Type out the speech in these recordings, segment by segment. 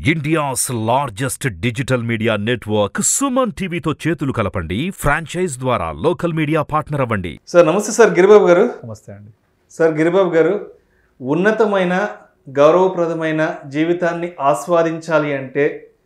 India's largest digital media network Suman టీవీతో చేతులు కలపండి ఫ్రాంచైజ్ ద్వారా లోకల్ మీడియా పార్ట్నర్ అవ్వండి సార్ నమస్తే సార్ గిరిబాబు గారు నమస్తే అండి సార్ గిరిబాబు గారు ఉన్నతమైన గౌరవప్రదమైన జీవితాన్ని ఆస్వాదించాలి అంటే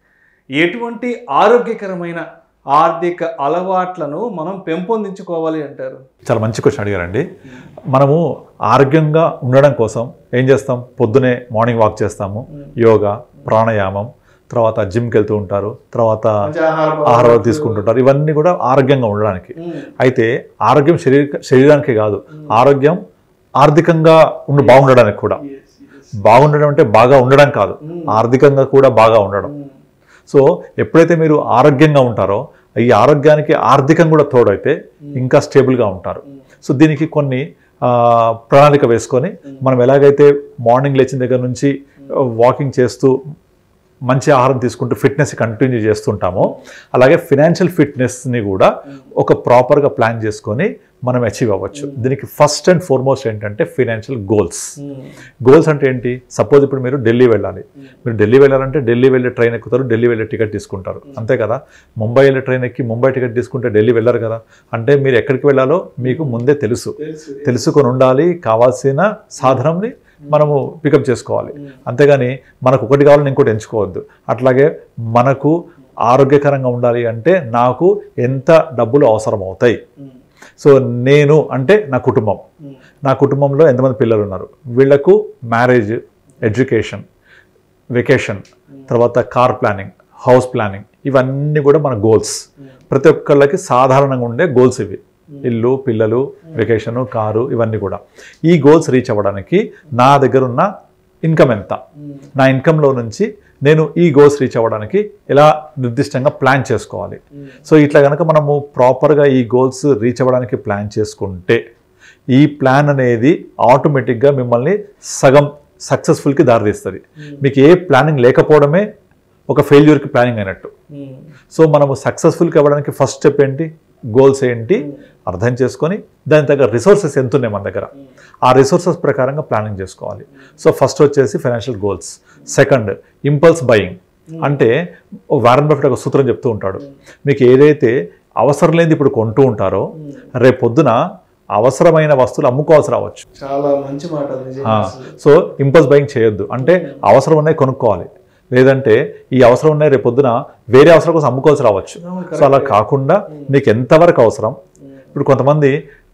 ఎటువంటి ఆరోగ్యకరమైన ఆర్థిక అలవాట్లను మనం పెంపొందించుకోవాలి అంటారు చాలా మంచి క్వశ్చన్ అడిగారండి మనము ఆరోగ్యంగా ఉండడం కోసం ఏం చేస్తాం పొద్దునే మార్నింగ్ వాక్ చేస్తాము యోగా ప్రాణాయామం తర్వాత జిమ్కి వెళ్తూ ఉంటారు తర్వాత ఆహారం తీసుకుంటుంటారు ఇవన్నీ కూడా ఆరోగ్యంగా ఉండడానికి అయితే ఆరోగ్యం శరీర శరీరానికి కాదు ఆరోగ్యం ఆర్థికంగా ఉండి బాగుండడానికి కూడా బాగుండడం అంటే బాగా ఉండడం కాదు ఆర్థికంగా కూడా బాగా ఉండడం సో ఎప్పుడైతే మీరు ఆరోగ్యంగా ఉంటారో ఈ ఆరోగ్యానికి ఆర్థికం కూడా తోడైతే ఇంకా స్టేబుల్గా ఉంటారు సో దీనికి కొన్ని ఆ, ప్రణాళిక వేసుకొని మనం ఎలాగైతే మార్నింగ్ లేచిన దగ్గర నుంచి వాకింగ్ చేస్తూ మంచి ఆహారం తీసుకుంటూ ఫిట్నెస్ కంటిన్యూ చేస్తుంటామో అలాగే ఫినాన్షియల్ ఫిట్నెస్ని కూడా ఒక ప్రాపర్గా ప్లాన్ చేసుకొని మనం అచీవ్ అవ్వచ్చు దీనికి ఫస్ట్ అండ్ ఫార్మోస్ట్ ఏంటంటే ఫినాన్షియల్ గోల్స్ గోల్స్ అంటే ఏంటి సపోజ్ ఇప్పుడు మీరు ఢిల్లీ వెళ్ళాలి మీరు ఢిల్లీ వెళ్ళాలంటే ఢిల్లీ వెళ్ళే ట్రైన్ ఎక్కుతారు ఢిల్లీ వెళ్ళే టికెట్ తీసుకుంటారు అంతే కదా ముంబై వెళ్ళే ట్రైన్ ఎక్కి ముంబై టికెట్ తీసుకుంటే ఢిల్లీ వెళ్ళారు కదా అంటే మీరు ఎక్కడికి వెళ్ళాలో మీకు ముందే తెలుసు తెలుసుకొని ఉండాలి కావాల్సిన సాధనంని మనము పికప్ చేసుకోవాలి అంతేగాని మనకు ఒకటి కావాలని ఇంకోటి ఎంచుకోవద్దు అట్లాగే మనకు ఆరోగ్యకరంగా ఉండాలి అంటే నాకు ఎంత డబ్బులు అవసరం అవుతాయి సో నేను అంటే నా కుటుంబం నా కుటుంబంలో ఎంతమంది పిల్లలు ఉన్నారు వీళ్లకు మ్యారేజ్ ఎడ్యుకేషన్ వెకేషన్ తర్వాత కార్ ప్లానింగ్ హౌస్ ప్లానింగ్ ఇవన్నీ కూడా మన గోల్స్ ప్రతి ఒక్కళ్ళకి సాధారణంగా ఉండే గోల్స్ ఇవి ఇల్లు పిల్లలు వెకేషను కారు ఇవన్నీ కూడా ఈ గోల్స్ రీచ్ అవ్వడానికి నా దగ్గర ఉన్న ఇన్కమ్ ఎంత నా ఇన్కంలో నుంచి నేను ఈ గోల్స్ రీచ్ అవ్వడానికి ఎలా నిర్దిష్టంగా ప్లాన్ చేసుకోవాలి సో ఇట్లా కనుక మనము ప్రాపర్గా ఈ గోల్స్ రీచ్ అవ్వడానికి ప్లాన్ చేసుకుంటే ఈ ప్లాన్ అనేది ఆటోమేటిక్గా మిమ్మల్ని సగం సక్సెస్ఫుల్కి దారితీస్తుంది మీకు ఏ ప్లానింగ్ లేకపోవడమే ఒక ఫెయిల్యూర్కి ప్లానింగ్ అయినట్టు సో మనము సక్సెస్ఫుల్కి అవ్వడానికి ఫస్ట్ స్టెప్ ఏంటి గోల్స్ ఏంటి అర్థం చేసుకొని దాని తగ్గ రిసోర్సెస్ ఎంత ఉన్నాయి మన దగ్గర ఆ రిసోర్సెస్ ప్రకారంగా ప్లానింగ్ చేసుకోవాలి సో ఫస్ట్ వచ్చేసి financial goals second impulse buying అంటే ఓ వారన్ బఫెట్ ఒక సూత్రం చెప్తూ ఉంటాడు మీకు ఏదైతే అవసరం లేనిది ఇప్పుడు కొంటూ ఉంటారో రేపు పొద్దున అవసరమైన వస్తువులు అమ్ముకోవాల్సి రావచ్చు చాలా మంచి మాట అది నిజంగా ఆ, అసలు. సో ఇంపల్స్ బయింగ్ చేయొద్దు అంటే అవసరం ఉన్నాయి కొనుక్కోవాలి లేదంటే ఈ అవసరం ఉన్నాయి రేపు పొద్దున వేరే అవసరం కోసం అమ్ముకోవాల్సి రావచ్చు అవును, సో అలా కాకుండా నీకు ఎంతవరకు అవసరం ఇప్పుడు కొంతమంది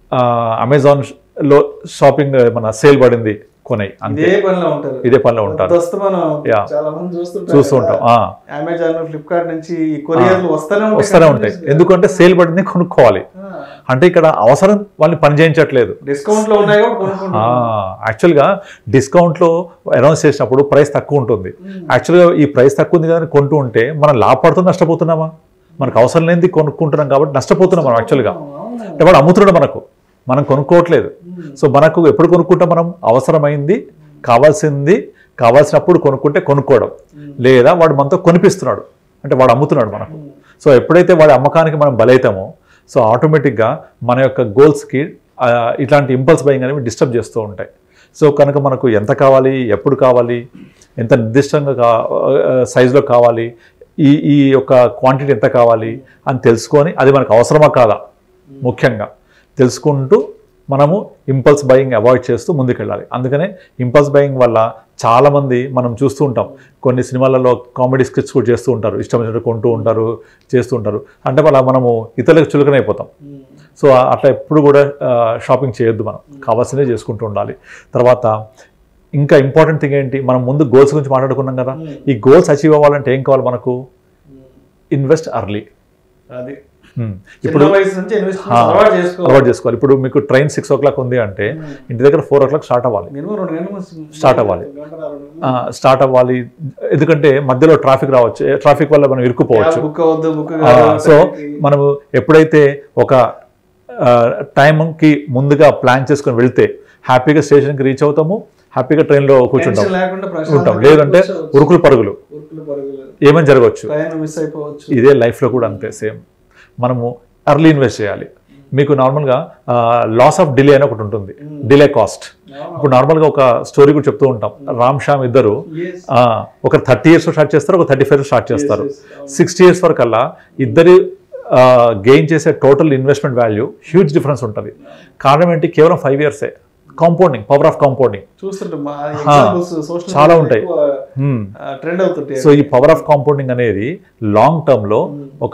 అమెజాన్ లో షాపింగ్ మన సేల్ పడింది కొనాయి అంతే ఇదే పనిలో ఉంటారు ఇదే పనిలో ఉంటారు వస్తూ మనం యా. చాలా మంది చూస్తుంటాం చూస్తూ ఉంటాం ఆ, అమెజాన్ ఫ్లిప్కార్ట్ నుంచి ఈ కొరియర్లు వస్తూనే ఉంటాయి వస్తూనే ఉంటాయి ఎందుకంటే సేల్ పడింది కొనుక్కోవాలి అంటే ఇక్కడ అవసరం వాళ్ళని పని చేయించట్లేదు డిస్కౌంట్ లో ఉన్నాయి కూడా కొనుక్కుంటాం యాక్చువల్గా డిస్కౌంట్లో అనౌన్స్ చేసినప్పుడు ప్రైస్ తక్కువ ఉంటుంది యాక్చువల్గా ఈ ప్రైస్ తక్కువ ఉంది కదా కొంటూ ఉంటే మనం లాభపడుతూ నష్టపోతున్నామా మనకు అవసరం లేనిది కొనుక్కుంటున్నాం కాబట్టి నష్టపోతున్నాం మనం యాక్చువల్గా అంటే వాడు అమ్ముతున్నాడు మనకు మనం కొనుక్కోవట్లేదు సో మనకు ఎప్పుడు కొనుక్కుంటాం మనం అవసరమైంది కావాల్సింది కావాల్సినప్పుడు కొనుక్కుంటే కొనుక్కోవడం లేదా వాడు మనతో కొనిపిస్తున్నాడు అంటే వాడు అమ్ముతున్నాడు మనకు సో ఎప్పుడైతే వాడి అమ్మకానికి మనం బలైతామో సో ఆటోమేటిక్గా మన యొక్క గోల్స్కి ఇట్లాంటి ఇంపల్స్ బయింగ్ అనేవి డిస్టర్బ్ చేస్తూ ఉంటాయి సో కనుక మనకు ఎంత కావాలి ఎప్పుడు కావాలి ఎంత నిర్దిష్టంగా కా సైజులో కావాలి ఈ ఈ యొక్క క్వాంటిటీ ఎంత కావాలి అని తెలుసుకొని అది మనకు అవసరమా కాదా ముఖ్యంగా తెలుసుకుంటూ మనము ఇంపల్స్ బయింగ్ అవాయిడ్ చేస్తూ ముందుకెళ్ళాలి అందుకనే ఇంపల్స్ బయింగ్ వల్ల చాలామంది మనం చూస్తూ ఉంటాం కొన్ని సినిమాలలో కామెడీ స్కిట్స్ కూడా చేస్తూ ఉంటారు ఇష్టం వచ్చినట్టు కొంటూ ఉంటారు చేస్తూ ఉంటారు అంటే వల్ల మనము ఇతరులకు చులకనైపోతాం సో అట్లా ఎప్పుడు కూడా షాపింగ్ చేయొద్దు మనం కావాల్సినవి చేసుకుంటూ ఉండాలి తర్వాత ఇంకా ఇంపార్టెంట్ థింగ్ ఏంటి మనం ముందు గోల్స్ గురించి మాట్లాడుకున్నాం కదా ఈ గోల్స్ అచీవ్ అవ్వాలంటే ఏం కావాలి మనకు ఇన్వెస్ట్ అర్లీ అది ఇప్పుడు ఇప్పుడు వయసు నుంచి ఇన్వెస్ట్మెంట్ ఆ, అలవాటు చేసుకోవాలి అలవాటు చేసుకోవాలి ఇప్పుడు మీకు ట్రైన్ సిక్స్ ఓ క్లాక్ ఉంది అంటే ఇంటి దగ్గర ఫోర్ ఓ క్లాక్ స్టార్ట్ అవ్వాలి మినిమం రెండు గంటల ముందు Start అవ్వాలి. గంటన్నర, రెండు గంటలు. స్టార్ట్ అవ్వాలి ఎందుకంటే మధ్యలో ట్రాఫిక్ రావచ్చు ట్రాఫిక్ వల్ల మనం ఇరుక్కుపోవచ్చు క్యాబ్ బుక్ అవ్వద్దు బుక్ ఆ, సో మనము ఎప్పుడైతే ఒక ఆ, టైంకి ముందుగా ప్లాన్ చేసుకొని వెళ్తే హ్యాపీగా స్టేషన్కి రీచ్ అవుతాము హ్యాపీగా ట్రైన్లో కూర్చుంటాం లేకుండా ఉంటాం లేదంటే ఉరుకులు పరుగులు ఉరుకులు పరుగులు ఏమని జరగవచ్చు ట్రైన్ మిస్ అయిపోవచ్చు ఇదే లైఫ్లో కూడా అంతే సేమ్ మనము అర్లీ ఇన్వెస్ట్ చేయాలి మీకు నార్మల్గా లాస్ ఆఫ్ డిలే అని ఒకటి ఉంటుంది డిలే కాస్ట్ ఇప్పుడు నార్మల్గా ఒక స్టోరీ కూడా చెప్తూ ఉంటాం రామ్ శ్యామ్ ఇద్దరు Yes. ఆ, ఒక థర్టీ ఇయర్స్ స్టార్ట్ చేస్తారు ఒక థర్టీ ఫైవ్ స్టార్ట్ చేస్తారు yes, అవును. సిక్స్టీ ఇయర్స్ వరకు అలా ఇద్దరు గెయిన్ చేసే total investment value huge difference ఉంటుంది కారణం ఏంటి కేవలం ఫైవ్ ఇయర్సే కాంపౌండింగ్ పవర్ ఆఫ్ కాంపౌండింగ్ చూస్తుంటాం మా examples social చాలా media ఉంటాయి. ఎక్కువ, ఆ, ట్రెండ్ అవుతుంటాయి సో ఈ పవర్ ఆఫ్ కాంపౌండింగ్ అనేది లాంగ్ టర్మ్లో ఒక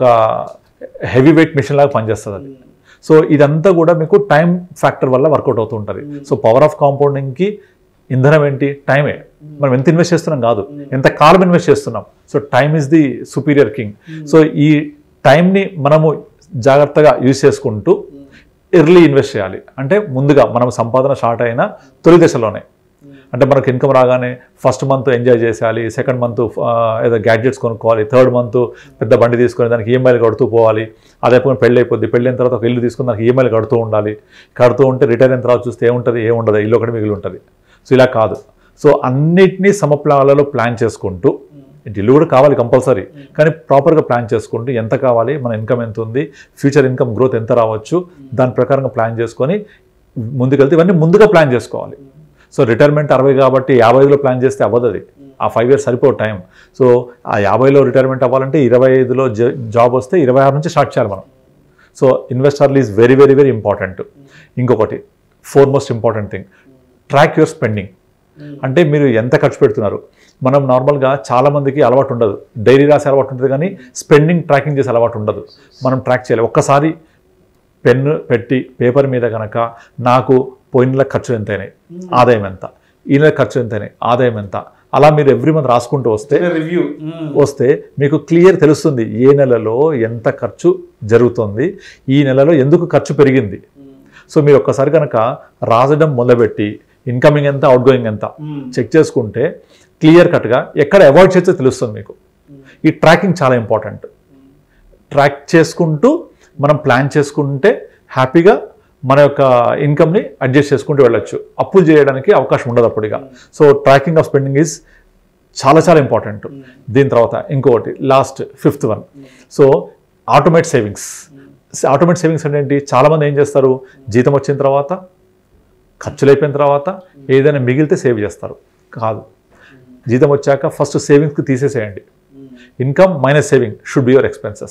హెవీ వెయిట్ మిషన్ లాగా పనిచేస్తుంది అది సో ఇదంతా కూడా మీకు టైం ఫ్యాక్టర్ వల్ల వర్కౌట్ అవుతూ ఉంటుంది సో పవర్ ఆఫ్ కాంపౌండింగ్కి ఇంధనం ఏంటి టైమే మనం ఎంత ఇన్వెస్ట్ చేస్తున్నాం కాదు ఎంత కాలం ఇన్వెస్ట్ చేస్తున్నాం so time is the superior king so ఈ టైంని మనము జాగ్రత్తగా యూజ్ చేసుకుంటూ ఎర్లీ ఇన్వెస్ట్ చేయాలి అంటే ముందుగా మనం సంపాదన స్టార్ట్ అయిన తొలి దశలోనే అంటే మనకు ఇన్కమ్ రాగానే ఫస్ట్ మంత్ ఎంజాయ్ చేసేయాలి సెకండ్ మంత్ ఏదో గ్యాడ్జెట్స్ కొనుక్కోవాలి థర్డ్ మంత్ పెద్ద బండి తీసుకొని దానికి ఈఎంఐలు కడుతూ పోవాలి అదే పోయి పెళ్ళి అయిపోద్ది పెళ్ళి అయిన తర్వాత ఒక ఇల్లు తీసుకుని దానికి ఈఎంఐలు కడుతూ ఉండాలి కడుతూ ఉంటే రిటైర్ అయిన తర్వాత చూస్తే ఏముంటుంది ఏముండదు ఇల్లు ఒకటి మిగిలి ఉంటుంది సో ఇలా కాదు సో అన్నిటినీ సమప్లాలలో ప్లాన్ చేసుకుంటూ ఇంటి ఇల్లు కూడా కావాలి కంపల్సరీ కానీ ప్రాపర్గా ప్లాన్ చేసుకుంటూ ఎంత కావాలి మన ఇన్కమ్ ఎంత ఉంది ఫ్యూచర్ ఇన్కమ్ గ్రోత్ ఎంత రావచ్చు దాని ప్రకారంగా ప్లాన్ చేసుకొని ముందుకెళ్తే ఇవన్నీ ముందుగా ప్లాన్ చేసుకోవాలి సో రిటైర్మెంట్ అరవై కాబట్టి యాభైలో ప్లాన్ చేస్తే అవ్వదు అది ఆ ఫైవ్ ఇయర్స్ సరిపో టైం సో ఆ యాభైలో రిటైర్మెంట్ అవ్వాలంటే ఇరవై ఐదులో జాబ్ వస్తే ఇరవై ఆరు నుంచి స్టార్ట్ చేయాలి మనం సో ఇన్వెస్టర్లు is very very very important ఇంకొకటి four most important thing track your spending అంటే మీరు ఎంత ఖర్చు పెడుతున్నారు మనం నార్మల్గా చాలా మందికి అలవాటు ఉండదు డైరీ రాసే అలవాటు ఉంటుంది కానీ స్పెండింగ్ ట్రాకింగ్ చేసే అలవాటు ఉండదు మనం ట్రాక్ చేయాలి ఒక్కసారి పెన్ను పెట్టి పేపర్ మీద కనుక నాకు పోయిన నెల ఖర్చు ఎంత అయినాయి ఆదాయం ఎంత ఈ నెల ఖర్చు ఎంత అయినాయి ఆదాయం ఎంత అలా మీరు ఎవ్రీ మంత్ రాసుకుంటూ వస్తే రివ్యూ వస్తే మీకు క్లియర్ తెలుస్తుంది ఏ నెలలో ఎంత ఖర్చు జరుగుతుంది ఈ నెలలో ఎందుకు ఖర్చు పెరిగింది సో మీరు ఒక్కసారి కనుక రాసడం మొదలుపెట్టి ఇన్కమింగ్ ఎంత అవుట్ గోయింగ్ ఎంత చెక్ చేసుకుంటే క్లియర్ కట్గా ఎక్కడ అవాయిడ్ చేస్తే తెలుస్తుంది మీకు ఈ ట్రాకింగ్ చాలా ఇంపార్టెంట్ ట్రాక్ చేసుకుంటూ మనం ప్లాన్ చేసుకుంటే హ్యాపీగా మన యొక్క ఇన్కమ్ని అడ్జస్ట్ చేసుకుంటూ వెళ్ళొచ్చు అప్పులు చేయడానికి అవకాశం ఉండదు అప్పుడుగా so tracking of spending is చాలా చాలా ఇంపార్టెంట్ దీని తర్వాత ఇంకొకటి last fifth one so automate savings automate savings అంటే ఏంటి చాలామంది ఏం చేస్తారు జీతం వచ్చిన తర్వాత ఖర్చులు అయిపోయిన తర్వాత ఏదైనా మిగిలితే సేవ్ చేస్తారు కాదు జీతం వచ్చాక ఫస్ట్ సేవింగ్స్కి తీసేసేయండి income minus saving should be your expenses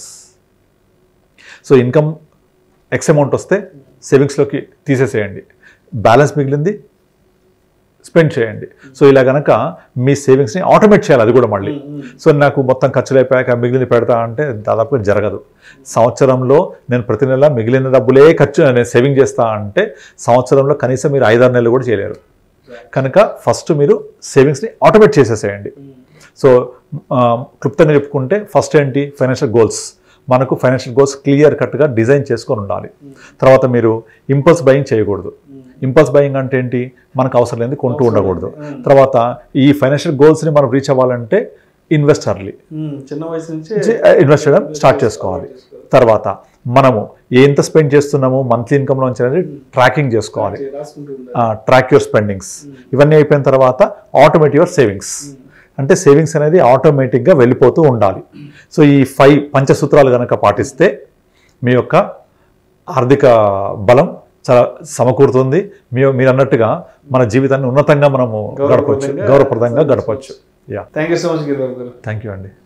so income x amount వస్తే సేవింగ్స్లోకి తీసేసేయండి బ్యాలెన్స్ మిగిలింది స్పెండ్ చేయండి సో ఇలా గనక మీ సేవింగ్స్ని ఆటోమేట్ చేయాలి అది కూడా మళ్ళీ సో నాకు మొత్తం ఖర్చులు అయిపోయాక మిగిలింది పెడతా అంటే దాదాపుగా జరగదు సంవత్సరంలో నేను ప్రతి నెల మిగిలిన డబ్బులే ఖర్చు నేను సేవింగ్ చేస్తా అంటే సంవత్సరంలో కనీసం మీరు ఐదారు నెలలు కూడా చేయలేరు కనుక ఫస్ట్ మీరు సేవింగ్స్ని ఆటోమేట్ చేసేసేయండి సో ఆ, క్లుప్తంగా చెప్పుకుంటే ఫస్ట్ ఏంటి ఫైనాన్షియల్ గోల్స్ మనకు ఫైనాన్షియల్ గోల్స్ క్లియర్ కట్గా డిజైన్ చేసుకొని ఉండాలి తర్వాత మీరు ఇంపల్స్ బయింగ్ చేయకూడదు ఇంపల్స్ బయింగ్ అంటే ఏంటి మనకు అవసరం లేని కొంటూ ఉండకూడదు తర్వాత ఈ ఫైనాన్షియల్ గోల్స్ని మనం రీచ్ అవ్వాలంటే ఇన్వెస్ట్ అర్లీ చిన్న వయసు నుంచి ఇన్వెస్ట్ చేయడం స్టార్ట్ చేసుకోవాలి తర్వాత మనము ఎంత స్పెండ్ చేస్తున్నాము మంత్లీ ఇన్కమ్లో నుంచి అనేది ట్రాకింగ్ చేసుకోవాలి రాసుకుంటూ ఉండాలి ట్రాక్ యువర్ స్పెండింగ్స్ ఇవన్నీ అయిపోయిన తర్వాత ఆటోమేట్ యువర్ సేవింగ్స్ అంటే సేవింగ్స్ అనేది ఆటోమేటిక్గా వెళ్ళిపోతూ ఉండాలి సో ఈ ఫైవ్ పంచసూత్రాలు కనుక పాటిస్తే మీ యొక్క ఆర్థిక బలం చాలా సమకూరుతుంది మీ మీరు అన్నట్టుగా మన జీవితాన్ని ఉన్నతంగా మనము గడపచ్చు గౌరవప్రదంగా గౌరవప్రదంగా గడపచ్చు yeah thank you so much Giribabu గారు థ్యాంక్ యూ అండి